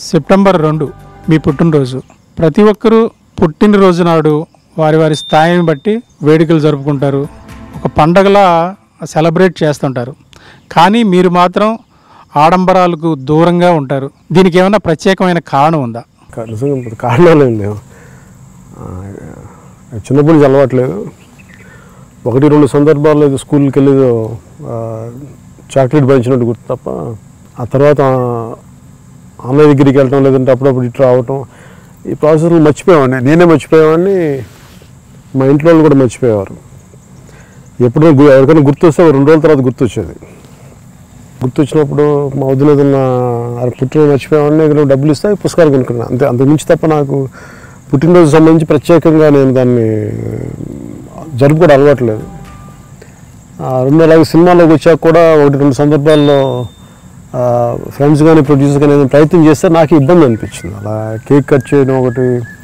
September రెండు మీ పుట్టినరోజు ప్రతి ఒక్కరూ పుట్టినరోజు నాడు వారి వారి స్థాయిని బట్టి వేడుకలు జరుపుకుంటారు ఒక పండగలా సెలబ్రేట్ చేస్తుంటారు కానీ మీరు మాత్రం ఆడంబరాలకు దూరంగా ఉంటారు దీనికి ఏమైనా ప్రత్యేకమైన కారణం ఉందా కా- నిజంగా ఇప్పుడు కారణాలు ఏం లేవు ఆ, చిన్నప్పటి నుంచి అలవాట్లేదు ఒకటి రెండు సందర్భాల్లో ఏదో స్కూల్కి వెళ్ళి ఏదో, ఆ, చాక్లెట్ పంచినట్టు గుర్తు తప్ప ఆ తర్వాత అన్నయ్య దగ్గరికి వెళ్ళటం లేదంటే అప్పుడప్పుడు ఇటు రావటం ఈ ప్రాసెస్లో మర్చిపోయేవాడిని నేనే మర్చిపోయేవాడిని మా ఇంట్లో వాళ్ళు కూడా మర్చిపోయేవారు ఎప్పుడైనా గు- ఎవరికైనా గుర్తొస్తే ఓ రెండు రోజుల తర్వాత గుర్తొచ్చేది గుర్తొచ్చినప్పుడు మా వదిన ఏదన్నా అరే పుట్టినరోజు మర్చిపోయామని ఇక్కడ డబ్బులు ఇస్తే పుస్తకాలు కొనుక్కున్నాను అంతే అంతకు మించి తప్ప నాకు పుట్టినరోజు సంబంధించి ప్రత్యేకంగా నేను దాన్ని జరుపుకోవడం అలవాట్లేదు ఆ, రెండు అలాగే సినిమాలోకి వచ్చాక కూడా ఒకటి రెండు సందర్భాల్లో ఫ్రెండ్స్ కానీ ప్రొడ్యూసర్ కానీ ఏదైనా ప్రయత్నం చేస్తే నాకు ఇబ్బంది అనిపించింది అలా కేక్ కట్ చేయడం ఒకటి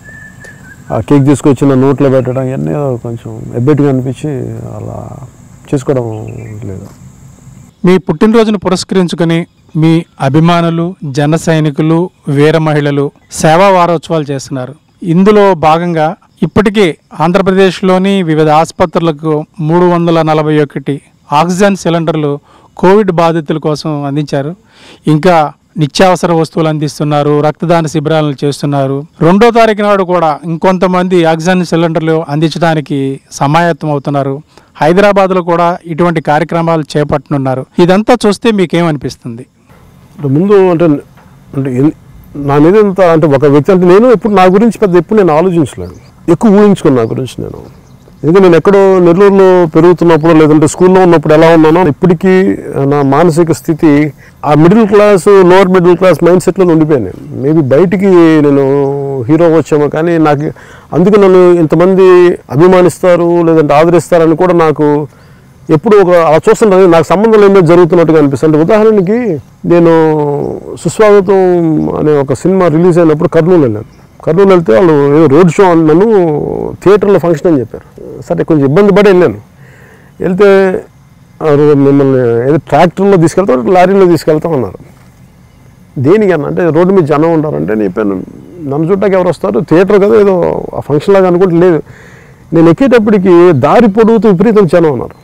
ఆ కేక్ తీసుకొచ్చి నా నోట్లో పెట్టడం ఇవన్నీ కొంచెం ఎబ్బెట్టుగా అనిపించి అలా చేసుకోవడం లేదు మీ పుట్టినరోజును పురస్కరించుకొని మీ అభిమానులు జన సైనికులు వీర మహిళలు సేవా వారోత్సవాలు చేస్తున్నారు ఇందులో భాగంగా ఇప్పటికే ఆంధ్రప్రదేశ్లోని వివిధ ఆసుపత్రులకు మూడు వందల నలభై ఒకటి ఆక్సిజన్ సిలిండర్లు కోవిడ్ బాధితుల కోసం అందించారు ఇంకా నిత్యావసర వస్తువులు అందిస్తున్నారు రక్తదాన శిబిరాలను చేస్తున్నారు రెండో తారీఖు నాడు కూడా ఇంకొంతమంది ఆక్సిజన్ సిలిండర్లు అందించడానికి సమాయత్తం అవుతున్నారు హైదరాబాద్లో కూడా ఇటువంటి కార్యక్రమాలు చేపట్టనున్నారు ఇదంతా చూస్తే మీకేమనిపిస్తుంది అంటే ముందు అంటే అంటే ఎన్- నా మీద ఇంత అంటే ఒక వ్యక్తి అంటే నేను ఎప్పుడు నా గురించి పెద్ద ఎప్పుడు నేను ఆలోచించలేదు ఎక్కువ ఊహించుకున్నాను నా గురించి నేను ఎందుకంటే నేను ఎక్కడో నెల్లూరులో పెరుగుతున్నప్పుడు లేదంటే స్కూల్లో ఉన్నప్పుడు ఎలా ఉన్నానో ఇప్పటికీ నా మానసిక స్థితి ఆ middle class lower middle class mind సెట్లో ఉండిపోయాను నేను మేబీ బయటికి నేను హీరో వచ్చామో కానీ నాకు అందుకే నన్ను ఇంతమంది అభిమానిస్తారు లేదంటే ఆదరిస్తారని కూడా నాకు ఎప్పుడు ఒక అలా చూస్తుంటే నాకు సంబంధం లేదో జరుగుతున్నట్టుగా అనిపిస్తుంది అంటే ఉదాహరణకి నేను సుస్వాగతం అనే ఒక సినిమా రిలీజ్ అయినప్పుడు కర్నూలు వెళ్ళాను కర్నూలు వెళ్తే వాళ్ళు ఏదో రోడ్ షో అని నన్ను థియేటర్లో ఫంక్షన్ అని చెప్పారు సరే కొంచెం ఇబ్బంది పడి వెళ్ళాను వెళ్తే ఆ రో- మిమ్మల్ని ఏదో ట్రాక్టర్లో తీసుకెళ్తాం లారీలో తీసుకెళ్తాం అన్నారు దేనికన్నా అంటే రోడ్డు మీద జనం ఉంటారంటే నేను చెప్పాను నన్ను చూడటానికి ఎవరు వస్తారు థియేటర్ కదా ఏదో ఆ ఫంక్షన్ లాగా అనుకుంటే లేదు నేను ఎక్కేటప్పటికి దారి పొడుగుతూ విపరీతం జనం ఉన్నారు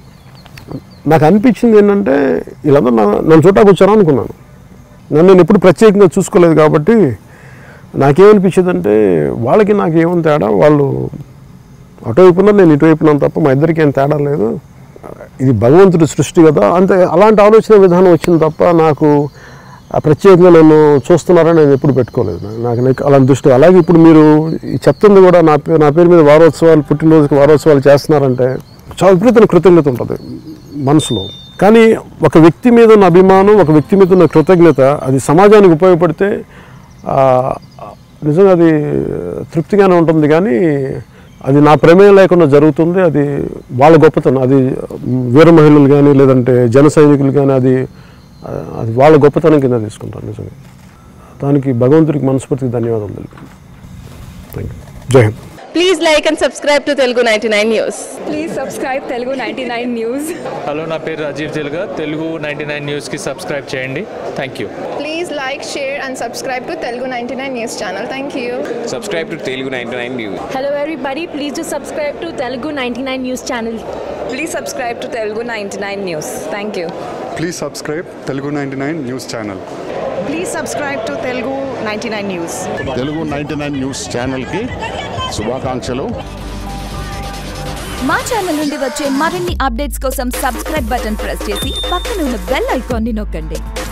నాకు అనిపించింది ఏంటంటే వీళ్ళందరూ నా- నన్ను చూడటానికి వచ్చారా అనుకున్నాను నన్ను నేను ఎప్పుడు ప్రత్యేకంగా చూసుకోలేదు కాబట్టి నాకేమనిపించింది అంటే వాళ్ళకి నాకు ఏమని తేడా వాళ్ళు అటువైపు ఉన్నారు నేను ఇటువైపు ఉన్నాను తప్ప మా ఇద్దరికి ఏం తేడా లేదు ఇది భగవంతుడి సృష్టి కదా అంతే అలాంటి ఆలోచన విధానం వచ్చింది తప్ప నాకు ఆ ప్రత్యేకంగా నన్ను చూస్తున్నారని నేను ఎప్పుడు పెట్టుకోలేదు నా- నాకు నాకు అలాంటి దృష్టి అలాగే ఇప్పుడు మీరు ఈ చెప్తుంది కూడా నా పేరు నా పేరు మీద వారోత్సవాలు పుట్టినరోజుకి వారోత్సవాలు చేస్తున్నారంటే చాలా విపరీతమైన కృతజ్ఞత ఉంటుంది మనసులో కానీ ఒక వ్యక్తి మీద ఉన్న అభిమానం ఒక వ్యక్తి మీద ఉన్న కృతజ్ఞత అది సమాజానికి ఉపయోగపడితే ఆ, నిజంగా అది తృప్తిగానే ఉంటుంది కానీ అది నా ప్రమేయం లేకుండా జరుగుతుంది అది వాళ్ళ గొప్పతనం అది వీర మహిళలు కానీ లేదంటే జన సైనికులు కానీ అది ఆ, అది వాళ్ళ గొప్పతనం కింద తీసుకుంటాను నిజంగా దానికి భగవంతుడికి మనస్ఫూర్తికి ధన్యవాదాలు తెలుపు thank you Jai Hind Please like and subscribe to Telugu 99 News. Please subscribe Telugu ninety nine news hello నా పేరు రాజీవ్ తెలుగా తెలుగు నైంటీ నైన్ న్యూస్కి సబ్స్క్రైబ్ చేయండి thank you Please like, share, and subscribe to Telugu 99 News channel. Thank you. subscribe to Telugu 99 News. Hello everybody, please do subscribe to Telugu 99 News channel. Please subscribe to Telugu ninety nine news thank you please subscribe Telugu ninety nine news channel please subscribe to Telugu ninety nine news Telugu ninety nine news ఛానల్కి శుభాకాంక్షలు మా channel నుండి వచ్చే మరిన్ని updates కోసం subscribe button press చేసి పక్కన ఉన్న బెల్ ఐకాన్ని నొక్కండి